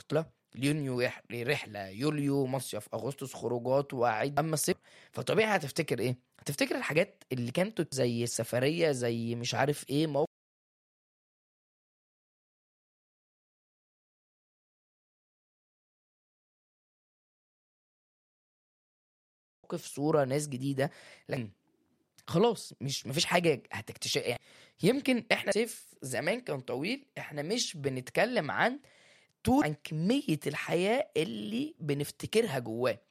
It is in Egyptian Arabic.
لا يونيو يح- رحله يوليو مصيف اغسطس خروجات وعيد اما الصيف فطبيعي هتفتكر ايه هتفتكر الحاجات اللي كانت زي السفريه زي مش عارف ايه موقف صوره ناس جديده لكن خلاص مش مفيش حاجه هتكتشف يعني يمكن احنا صيف زمان كان طويل احنا مش بنتكلم عن طول عن كميه الحياه اللي بنفتكرها جواه